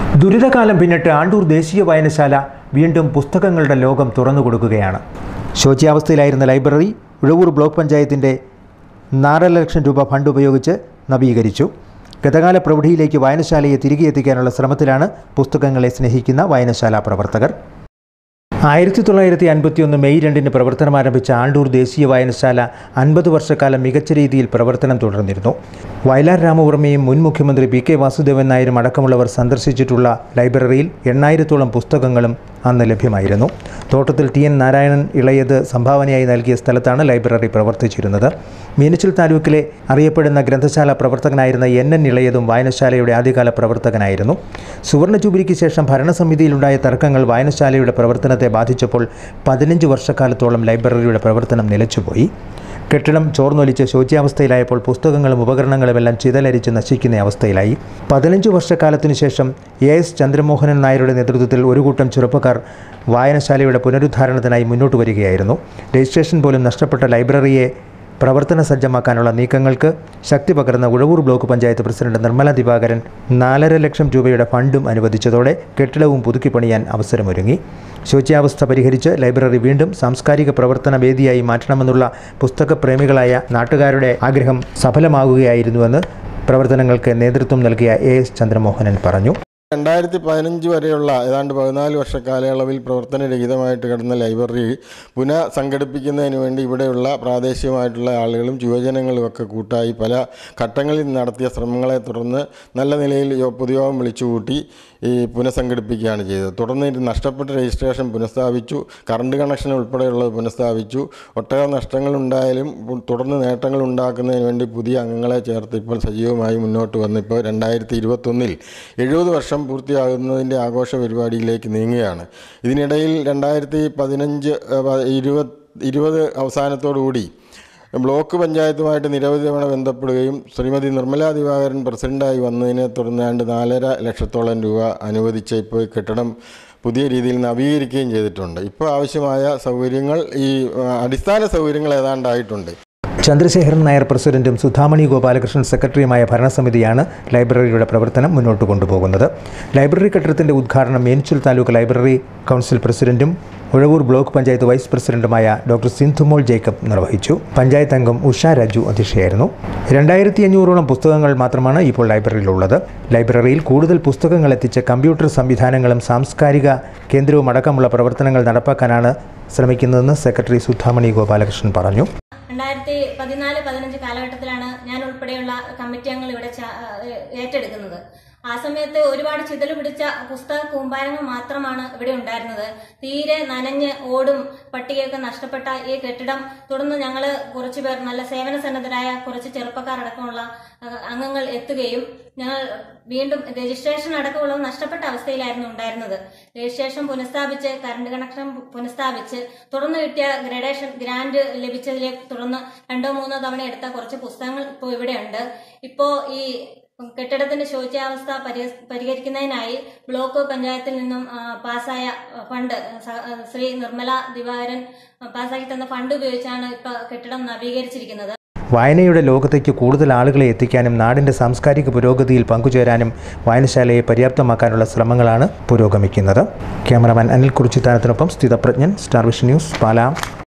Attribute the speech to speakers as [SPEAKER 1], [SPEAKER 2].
[SPEAKER 1] ദുരിതകാലം പിന്നിട്ട് ആണ്ടൂർ ദേശീയ വായനശാല വീണ്ടും പുസ്തകങ്ങളുടെ ലോകം തുറന്നു കൊടുക്കുകയാണ് ശോച്യാവസ്ഥയിലായിരുന്ന ലൈബ്രറി ഉഴവൂർ ബ്ലോക്ക് പഞ്ചായത്തിൻ്റെ നാലര ലക്ഷം രൂപ ഫണ്ട് ഉപയോഗിച്ച് നവീകരിച്ചു ഗതകാല പ്രൗഢിയിലേക്ക് വായനശാലയെ തിരികെ എത്തിക്കാനുള്ള ശ്രമത്തിലാണ് പുസ്തകങ്ങളെ സ്നേഹിക്കുന്ന വായനശാല പ്രവർത്തകർ ആയിരത്തി തൊള്ളായിരത്തി അൻപത്തിയൊന്ന് മെയ് രണ്ടിന് പ്രവർത്തനം ആരംഭിച്ച ആണ്ടൂർ ദേശീയ വായനശാല അൻപത് വർഷക്കാലം മികച്ച രീതിയിൽ പ്രവർത്തനം തുടർന്നിരുന്നു വയലാർ രാമവർമ്മയും മുൻ മുഖ്യമന്ത്രി പി കെ വാസുദേവൻ നായരും അടക്കമുള്ളവർ സന്ദർശിച്ചിട്ടുള്ള ലൈബ്രറിയിൽ എണ്ണായിരത്തോളം പുസ്തകങ്ങളും അന്ന് ലഭ്യമായിരുന്നു തോട്ടത്തിൽ ടി എൻ നാരായണൻ ഇളയത് സംഭാവനയായി നൽകിയ സ്ഥലത്താണ് ലൈബ്രറി പ്രവർത്തിച്ചിരുന്നത് മീനച്ചിൽ താലൂക്കിലെ അറിയപ്പെടുന്ന ഗ്രന്ഥശാല പ്രവർത്തകനായിരുന്ന എൻ എൻ ഇളയതും വായനശാലയുടെ ആദ്യകാല പ്രവർത്തകനായിരുന്നു സുവർണ ജൂബിലിക്ക് ശേഷം ഭരണസമിതിയിലുണ്ടായ തർക്കങ്ങൾ വായനശാലയുടെ പ്രവർത്തനത്തെ ബാധിച്ചപ്പോൾ പതിനഞ്ച് വർഷക്കാലത്തോളം ലൈബ്രറിയുടെ പ്രവർത്തനം നിലച്ചുപോയി കെട്ടിടം ചോർന്നൊലിച്ച് ശോച്യാവസ്ഥയിലായപ്പോൾ പുസ്തകങ്ങളും ഉപകരണങ്ങളുമെല്ലാം ചിതലരിച്ച് നശിക്കുന്ന അവസ്ഥയിലായി പതിനഞ്ച് വർഷക്കാലത്തിനു ശേഷം എ എസ് ചന്ദ്രമോഹനൻ നായരുടെ നേതൃത്വത്തിൽ ഒരു കൂട്ടം ചെറുപ്പക്കാർ വായനശാലയുടെ പുനരുദ്ധാരണത്തിനായി മുന്നോട്ട് വരികയായിരുന്നു രജിസ്ട്രേഷൻ പോലും നഷ്ടപ്പെട്ട ലൈബ്രറിയെ പ്രവർത്തന സജ്ജമാക്കാനുള്ള നീക്കങ്ങൾക്ക് ശക്തി പകർന്ന ഉഴവൂർ ബ്ലോക്ക് പഞ്ചായത്ത് പ്രസിഡന്റ് നിർമ്മല ദിവാകരൻ നാലര ലക്ഷം രൂപയുടെ ഫണ്ടും അനുവദിച്ചതോടെ കെട്ടിടവും പുതുക്കിപ്പണിയാൻ അവസരമൊരുങ്ങി ശോച്യാവസ്ഥ പരിഹരിച്ച് ലൈബ്രറി വീണ്ടും സാംസ്കാരിക പ്രവർത്തന വേദിയായി മാറ്റണമെന്നുള്ള പുസ്തകപ്രേമികളായ നാട്ടുകാരുടെ ആഗ്രഹം സഫലമാകുകയായിരുന്നുവെന്ന് പ്രവർത്തനങ്ങൾക്ക് നേതൃത്വം നൽകിയ എ എസ് ചന്ദ്രമോഹനൻ പറഞ്ഞു
[SPEAKER 2] രണ്ടായിരത്തി പതിനഞ്ച് വരെയുള്ള ഏതാണ്ട് പതിനാല് വർഷ കാലയളവിൽ പ്രവർത്തനരഹിതമായിട്ട് കിടന്ന ലൈബ്രറി പുനഃസംഘടിപ്പിക്കുന്നതിന് വേണ്ടി ഇവിടെയുള്ള പ്രാദേശികമായിട്ടുള്ള ആളുകളും യുവജനങ്ങളും ഒക്കെ കൂട്ടായി പല ഘട്ടങ്ങളിൽ നടത്തിയ ശ്രമങ്ങളെ തുടർന്ന് നല്ല നിലയിൽ യോ- പൊതുയോഗം വിളിച്ചുകൂട്ടി ഈ പുനഃസംഘടിപ്പിക്കുകയാണ് ചെയ്തത് തുടർന്ന് ഇത് നഷ്ടപ്പെട്ട രജിസ്ട്രേഷൻ പുനഃസ്ഥാപിച്ചു കറണ്ട് കണക്ഷൻ ഉൾപ്പെടെയുള്ളത് പുനഃസ്ഥാപിച്ചു ഒട്ടേറെ നഷ്ടങ്ങളുണ്ടായാലും ഉ- തുടർന്ന് നേട്ടങ്ങൾ ഉണ്ടാക്കുന്നതിന് വേണ്ടി പുതിയ അംഗങ്ങളെ ചേർത്ത് ഇപ്പോൾ സജീവമായി മുന്നോട്ട് വന്ന് ഇപ്പോൾ രണ്ടായിരത്തി ഇരുപത്തൊന്നിൽ എഴുപത് വർഷം പൂർത്തിയാകുന്നതിൻ്റെ ആഘോഷ പരിപാടിയിലേക്ക് നീങ്ങുകയാണ് ഇതിനിടയിൽ രണ്ടായിരത്തി പതിനഞ്ച് ഇരുപത് ഇരുപത് അവസാനത്തോടുകൂടി ബ്ലോക്ക് പഞ്ചായത്തുമായിട്ട് നിരവധി തവണ ബന്ധപ്പെടുകയും ശ്രീമതി നിർമ്മലാ ദിവാകരൻ പ്രസിഡൻ്റായി വന്നതിനെ തുടർന്ന് ഏതാണ്ട് നാലര ലക്ഷത്തോളം രൂപ അനുവദിച്ച ഇപ്പോൾ ഈ കെട്ടിടം പുതിയ രീതിയിൽ നവീകരിക്കുകയും ചെയ്തിട്ടുണ്ട് ഇപ്പോൾ ആവശ്യമായ സൗകര്യങ്ങൾ ഈ ആ, അടിസ്ഥാന സൗകര്യങ്ങൾ ഏതാണ്ടായിട്ടുണ്ട്
[SPEAKER 1] ചന്ദ്രശേഖരൻ നായർ പ്രസിഡന്റും സുധാമണി ഗോപാലകൃഷ്ണൻ സെക്രട്ടറിയുമായ ഭരണസമിതിയാണ് ലൈബ്രറിയുടെ പ്രവർത്തനം മുന്നോട്ട് കൊണ്ടുപോകുന്നത് ലൈബ്രറി കെട്ടിടത്തിന്റെ ഉദ്ഘാടനം മേനിച്ചൽ താലൂക്ക് ലൈബ്രറി കൗൺസിൽ പ്രസിഡന്റും ഉഴവൂർ ബ്ലോക്ക് പഞ്ചായത്ത് വൈസ് പ്രസിഡന്റുമായ ഡോക്ടർ സിന്ധുമോൾ ജേക്കബ് നിർവഹിച്ചു പഞ്ചായത്ത് അംഗം ഉഷ രാജു അധ്യക്ഷയായിരുന്നു രണ്ടായിരത്തി അഞ്ഞൂറോളം പുസ്തകങ്ങൾ മാത്രമാണ് ഇപ്പോൾ ലൈബ്രറിയിലുള്ളത് ലൈബ്രറിയിൽ കൂടുതൽ പുസ്തകങ്ങൾ എത്തിച്ച് കമ്പ്യൂട്ടർ സംവിധാനങ്ങളും സാംസ്കാരിക കേന്ദ്രവും അടക്കമുള്ള പ്രവർത്തനങ്ങൾ നടപ്പാക്കാനാണ് ശ്രമിക്കുന്നതെന്ന് സെക്രട്ടറി സുധാമണി ഗോപാലകൃഷ്ണൻ പറഞ്ഞു
[SPEAKER 3] രണ്ടായിരത്തി പതിനാല് പതിനഞ്ച് കാലഘട്ടത്തിലാണ് ഞാൻ ഉൾപ്പെടെയുള്ള കമ്മിറ്റി അംഗങ്ങൾ ഇവിടെ ച- ഏഹ് ഏറ്റെടുക്കുന്നത് ആ സമയത്ത് ഒരുപാട് ചിതല് പിടിച്ച പുസ്തക കൂമ്പാരങ്ങൾ മാത്രമാണ് ഇവിടെ ഉണ്ടായിരുന്നത് തീരെ നനഞ്ഞ് ഓടും പട്ടികയൊക്കെ നഷ്ടപ്പെട്ട ഈ കെട്ടിടം തുടർന്ന് ഞങ്ങൾ കുറച്ചു പേർ നല്ല സേവന സന്നദ്ധരായ കുറച്ച് ചെറുപ്പക്കാരടക്കമുള്ള അഹ് അംഗങ്ങൾ എത്തുകയും ഞങ്ങൾ വീണ്ടും രജിസ്ട്രേഷൻ അടക്കമുള്ളത് നഷ്ടപ്പെട്ട അവസ്ഥയിലായിരുന്നു ഉണ്ടായിരുന്നത് രജിസ്ട്രേഷൻ പുനഃസ്ഥാപിച്ച് കറണ്ട് കണക്ഷൻ പുനഃസ്ഥാപിച്ച് തുടർന്ന് കിട്ടിയ ഗ്രഡേഷൻ ഗ്രാന്റ് ലഭിച്ചതിലെ തുടർന്ന് രണ്ടോ മൂന്നോ തവണ എടുത്ത കുറച്ച് പുസ്തകങ്ങൾ ഇപ്പോൾ ഇവിടെയുണ്ട് ഇപ്പോൾ ഈ കെട്ടിടത്തിന്റെ ശോച്യാവസ്ഥ പരി- പരിഹരിക്കുന്നതിനായി ബ്ലോക്ക് പഞ്ചായത്തിൽ നിന്നും ആ, പാസ്സായ ഫണ്ട് സ- ശ്രീ നിർമ്മല ദിവാകരൻ പാസ്സാക്കി തന്ന ഫണ്ട് ഉപയോഗിച്ചാണ് ഇപ്പൊ കെട്ടിടം നവീകരിച്ചിരിക്കുന്നത്
[SPEAKER 1] വായനയുടെ ലോകത്തേക്ക് കൂടുതൽ ആളുകളെ എത്തിക്കാനും നാടിൻ്റെ സാംസ്കാരിക പുരോഗതിയിൽ പങ്കുചേരാനും വായനശാലയെ പര്യാപ്തമാക്കാനുള്ള ശ്രമങ്ങളാണ് പുരോഗമിക്കുന്നത് ക്യാമറമാൻ അനിൽ കുറിച്ചിത്താനത്തിനൊപ്പം Sthithaprajnan star vision news Pala